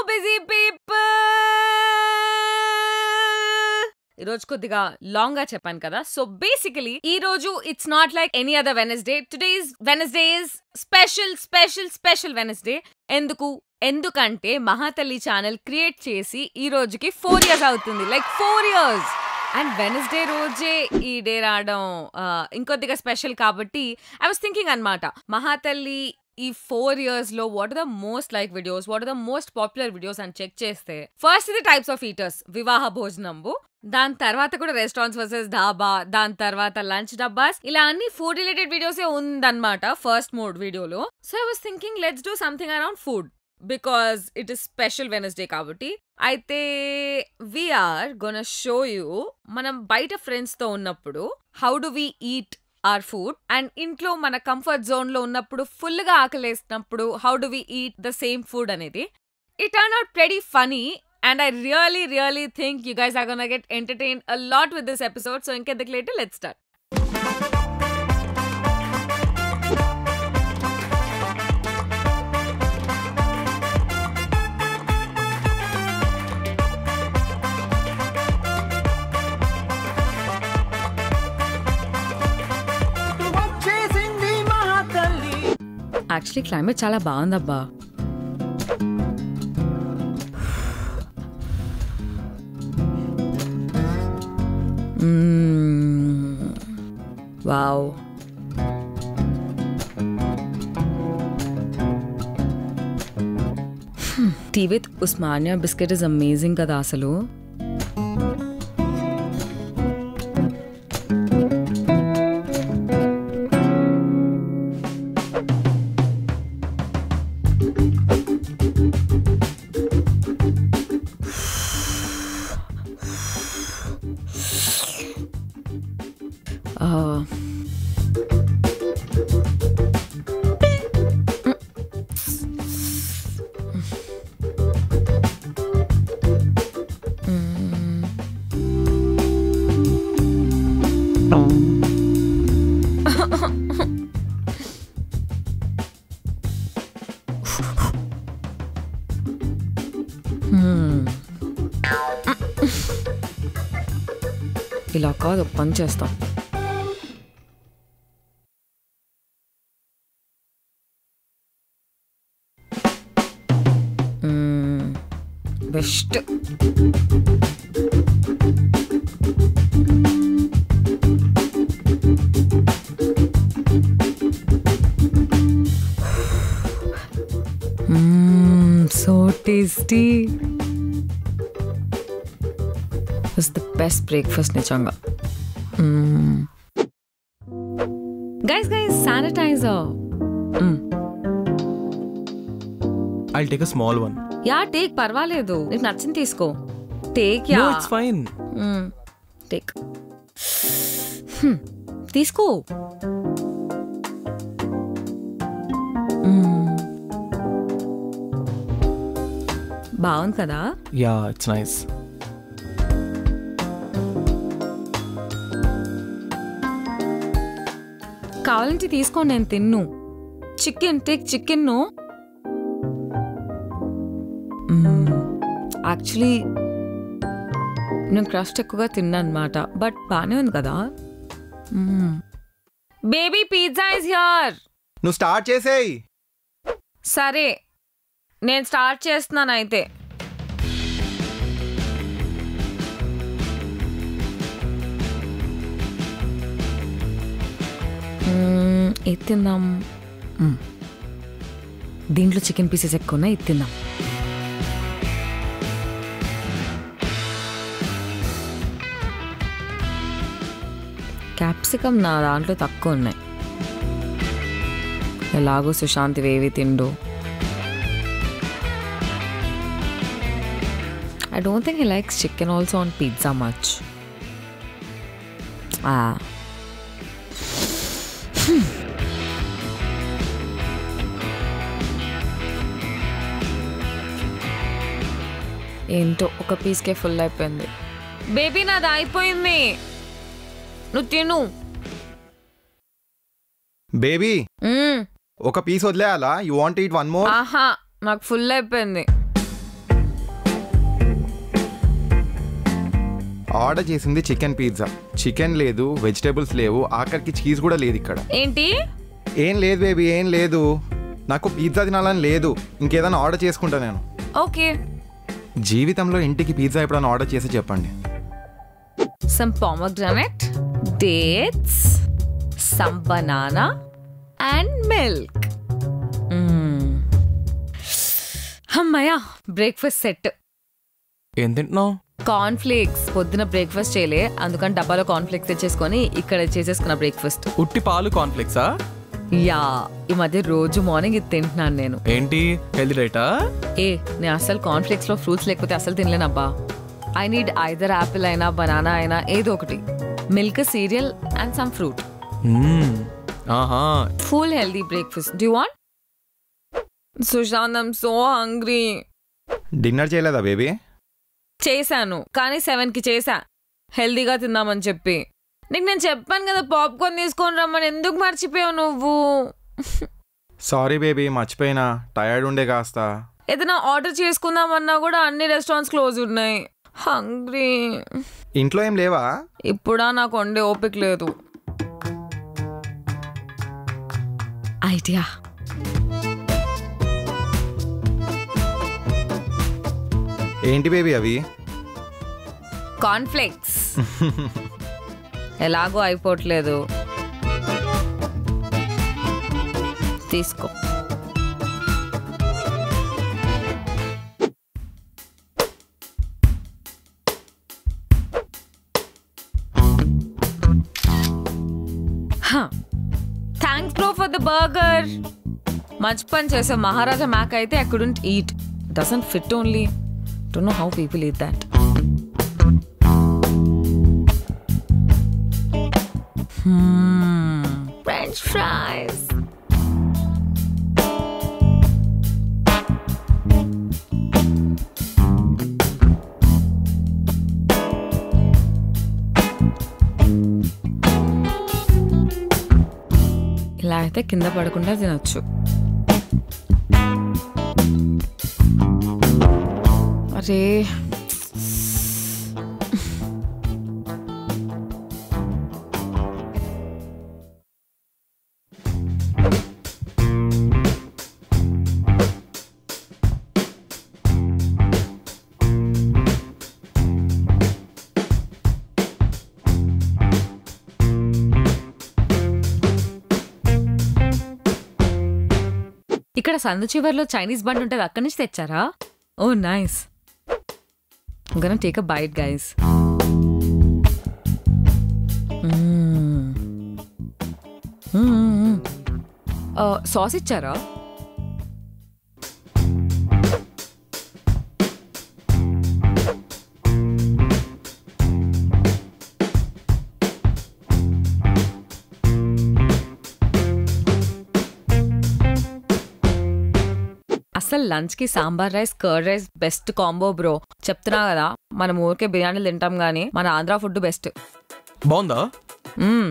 Busy people ఈ రోజు కొద్దిగా లాంగ్ గా చెప్పాను కదా సో బేసికలీ ఈ రోజు it's not like any other Wednesday today's Wednesday is special special special Wednesday ఎందుకు ఎందుకంటే మహాతల్లి ఛానల్ క్రియేట్ చేసి ఈ రోజుకి ఫోర్ ఇయర్స్ అవుతుంది like four years and Wednesday రోజే ఈ డే రావడం ఆ, ఇంకొద్దిగా స్పెషల్ కాబట్టి ఐ వాస్ థింకింగ్ అనమాట మహాతల్లి ఈ ఫోర్ ఇయర్స్ లో what are the most like videos what are the most popular videos అని చెక్ చేస్తే ఫస్ట్ ఇది టైప్స్ ఆఫ్ ఈటర్స్ వివాహ భోజనంబు దాని తర్వాత కూడా రెస్టారెంట్స్ వర్సెస్ ఢాబా దాని తర్వాత లంచ్ డబ్బాస్ ఇలా అన్ని ఫుడ్ రిలేటెడ్ వీడియోసే ఉందన్నమాట ఫస్ట్ మోడ్ వీడియోలో so I was thinking let's do something around food because it is special Wednesday కాబట్టి అయితే వీఆర్ గొన షో యూ మనం బయట ఫ్రెండ్స్ తో ఉన్నప్పుడు how do we eat our food and ఇంట్లో మన కంఫర్ట్ జోన్ లో ఉన్నప్పుడు ఫుల్ గా ఆకలేసినప్పుడు how do we eat the same food అనేది it are not very funny and I really really think you guys are gonna get entertain a lot with this episode so ఇంకెందుకు late let start వచ్చేసింది Mahathalli actually climate చాలా బాగుందబ్బా wow tea with Osmania biscuit is amazing కదా అసలు ఆ, ఇలా కాదు ఒక పని చేస్తాం best so tasty is the best breakfast నిజంగా guys guys sanitizer I'll take a small one ya take పర్వాలేదు నీకు నచ్చింది తీసుకో take ya no it's fine take తీసుకో మ్మ్. బాగుంది కదా యా ఇట్స్ నైస్ కావాలంటే తీసుకోండి నేను తిన్ను చికెన్ టేక్ చికెన్ యాక్చువల్లీ నేను క్రస్ట్ ఎక్కువగా తిన్నా అనమాట బట్ బాగానే ఉంది కదా బేబీ పిజ్జా ఇస్ హియర్ నువ్వు స్టార్ట్ చేసేయ్ సరే నేను స్టార్ట్ చేస్తున్నాను అయితే మ్మ్, ఇది తిందాం మ్మ్. దీంట్లో చికెన్ పీసెస్ ఎక్కువ ఉన్నాయి ఇది తిందాం క్యాప్సికమ్ నా దాంట్లో తక్కువ ఉన్నాయి ఎలాగో Sushant వేవి తిండు I don't think he likes chicken also on pizza much. Ah. ఏంటో ఒక పీస్కే ఫుల్ అయిపోయింది బేబీ నాది అయిపోయింది నువ్వు తిను బేబీ మ్మ్. ఒక పీస్ వదిలేయాలా you want eat one more ఆహా నాకు ఫుల్ అయిపోయింది ఆర్డర్ చేసింది చికెన్ పిజ్జా చికెన్ లేదు వెజిటేబుల్స్ లేవు ఆఖరికి చీజ్ కూడా లేదు ఇక్కడ ఏంటి ఏం లేదు బేబీ ఏం లేదు నాకు పిజ్జా తినాలని లేదు ఇంకేదైనా ఆర్డర్ చేసుకుంటా నేను ఓకే జీవితంలో ఇంటికి పిజ్జా ఎప్పుడైనా ఆర్డర్ చేసి చెప్పండి some pomegranate, dates, some banana, and milk. Mm. అమ్మయ్యా బ్రేక్ఫాస్ట్ సెట్ ఏం తింటున్నావు కార్న్ ఫ్లేక్స్ పొద్దున బ్రేక్ఫాస్ట్ చేయలే అందుకని డబ్బాలో కార్న్ ఫ్లేక్స్ తెచ్చేసుకొని ఇక్కడ చేసేసుకున్న బ్రేక్ఫాస్ట్ ఉట్టి పాలు కాన్ఫ్లెక్సా యా ఈ మధ్య రోజు మార్నింగ్ ఇది తింటున్నాను నేను ఏంటి హెల్తీ డైటా ఏ నేను అసలు కార్న్ ఫ్లేక్స్ లో ఫ్రూట్స్ లేకపోతే అసలు తినలేనబ్బా ఐ నీడ్ ఐదర్ యాపిల్ అయినా బనానా అయినా ఏదో ఒకటి milk cereal and some fruit ఆహా full healthy breakfast. Do you want? Sushant I'm so hungry dinner చేయలేదా బేబీ చేశాను కానీ సెవెన్కి చేశా హెల్దీగా తిందామని చెప్పి నీకు నేను చెప్పాను కదా పాప్కార్న్ తీసుకొని రమ్మని ఎందుకు మర్చిపోయావు నువ్వు సారీ బేబీ మర్చిపోయినా టయర్డ్ ఉండే కాస్త ఏదైనా ఆర్డర్ చేసుకుందామన్నా కూడా అన్ని రెస్టారెంట్స్ క్లోజ్ ఉన్నాయి హంగ్రీ ఇంట్లో ఏం లేవా ఇప్పుడా నాకు వండే ఓపిక లేదు ఐడియా ఏంటి బేబీ అవి కాన్ఫ్లెక్స్ ఎలాగో అయిపోవట్లేదు తీసుకో thanks bro for the burger మంచి పని చేసే మహారాజా మ్యాక్ అయితే I couldn't eat doesn't fit only don't know how people eat that French fries. ఇలా అయితే కింద పడకుండా తినొచ్చు అరే ఇక్కడ సందు చివర్లో చైనీస్ బండ్ ఉంటుంది అక్కడి నుంచి తెచ్చారా oh nice gonna take a bite guys sauce ఇచ్చారా అసలు లంచ్ కి sambar rice curd rice best combo bro చెప్తున్నా కదా మనం ఊరికే బిర్యానీలు తింటాం గానీ మన ఆంధ్ర ఫుడ్ బెస్ట్ బాగుందా మ్మ్.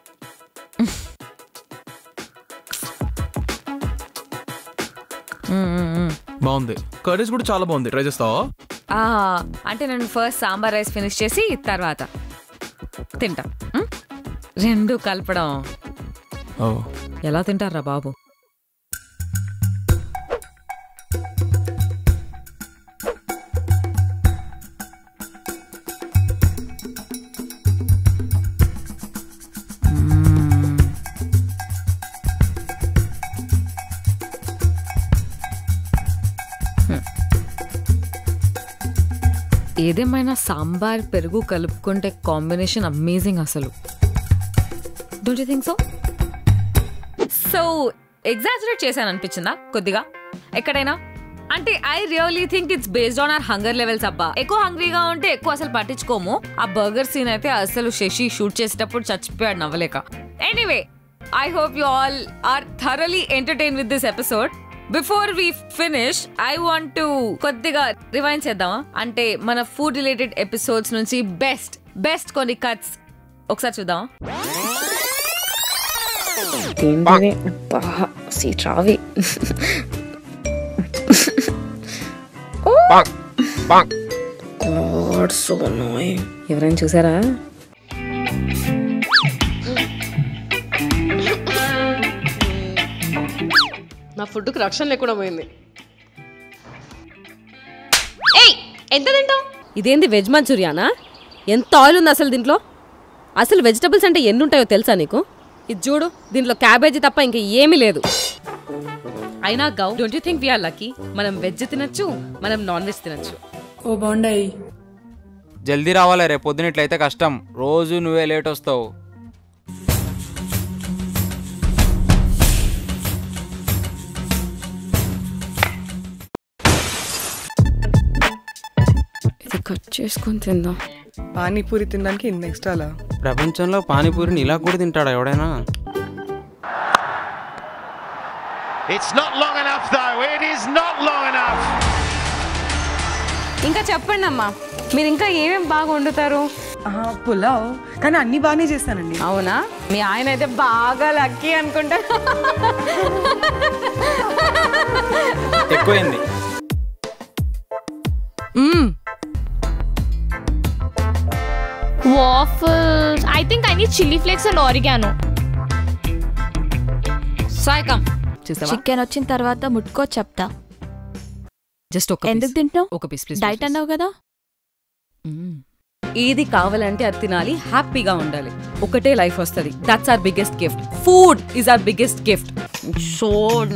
మ్మ్, మ్మ్, మ్మ్. బాగుంది కర్రీస్ కూడా చాలా బాగుంది ట్రై చేస్తావా ఆ, అంటే నేను ఫస్ట్ సాంబార్ రైస్ ఫినిష్ చేసి తర్వాత తింటా మ్మ్? రెండు కలపడం ఓ ఎలా తింటారా బాబు ఏదేమైనా సాంబార్ పెరుగు కలుపుకుంటే కాంబినేషన్ అమేజింగ్ అసలు don't you think so so exaggerate చేశాను అనిపించిందా కొద్దిగా ఎక్కడైనా అంటే I really think it's based on our hunger levels అబ్బా ఎక్కువ హంగ్రీగా ఉంటే ఎక్కువ అసలు పట్టించుకోము ఆ బర్గర్ సీన్ అయితే అసలు శశి షూట్ చేసేటప్పుడు చచ్చిపోయాడు నవ్వలేక anyway I hope you all are thoroughly entertain with this episode before we finish I want to కొద్దిగా రివైండ్ చేద్దామా అంటే మన ఫుడ్ రిలేటెడ్ ఎపిసోడ్స్ నుంచి బెస్ట్ బెస్ట్ కొన్ని కట్స్ ఒకసారి చూద్దాం ఏంటిది అబ్బా సీట్ రావి గాడ్ సో నోయింగ్ ఎవరైనా చూసారా నా ఫుడ్కి రక్షణ లేకుండా పోయింది ఏయ్ ఎంత తింటావు ఇదేంది వెజ్ మంచూరియానా ఎంత ఆయిల్ ఉంది అసలు దీంట్లో అసలు వెజిటబుల్స్ అంటే ఎన్ని ఉంటాయో తెలుసా నీకు ఇది చూడు దీంట్లో క్యాబేజీ తప్ప ఇంకా ఏమీ లేదు అయినా గౌ don't you think we are lucky మనం వెజ్ తినొచ్చు మనం నాన్ వెజ్ తినొచ్చు ఓ బాగుండాయి జల్దీ రావాలి రేపు పొద్దున ఇట్లయితే కష్టం రోజు నువ్వే లేట్ వస్తావు ఇది కట్ చేసుకొని తిందాం పానీపూరి తినడానికి ఇన్ని ఎక్స్ట్రాలా ప్రపంచంలో పానీపూరిని ఇలా కూడా తింటాడా ఎవడైనా It's not long enough, though. It is not long enough. ఇంకా చెప్పండి అమ్మా మీరు ఇంకా ఏమేమి బాగా వండుతారు పులావ్ కానీ అన్ని బాగానే చేస్తానండి అవునా మీ ఆయన అయితే బాగా లక్కీ అనుకుంటా ఎక్కువైంది Waffles. I think I need chili flakes and oregano. సాయికం చూసావా చికెన్ వచ్చిన తర్వాత ముట్టుకో చెప్తా జస్ట్ ఒక ఎందుకు piece. తింటున్నావు ఒక పీస్ ప్లీజ్ డైట్ అన్నావు కదా ఏది కావాలంటే అది తినాలి హ్యాపీగా ఉండాలి ఒకటే లైఫ్ వస్తుంది that's our biggest gift food is our biggest gift so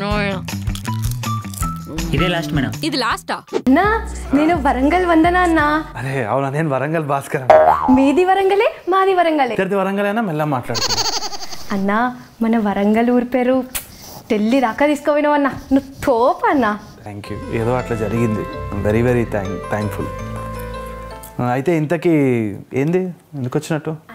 ఇదే లాస్ట్ మేడం ఇది లాస్టా అన్నా నేను వరంగల్ వందనా అన్నా అరే అవునా నేను వరంగల్ భాస్కర్ మీది వరంగలే మాది వరంగలే ఇద్దరిది వరంగల్ అయినా మెల్ల మాట్లాడుతున్నా అన్నా మన వరంగల్ ఊరి పేరు ఢిల్లీ దాకా తీసుకుపోయినావు అన్నా నువ్వు తోపు అన్నా థ్యాంక్ యూ ఏదో అట్లా జరిగింది వెరీ వెరీ థ్యాంక్ థ్యాంక్ఫుల్ అయితే ఇంతకీ ఏంది ఎందుకు వచ్చినట్టు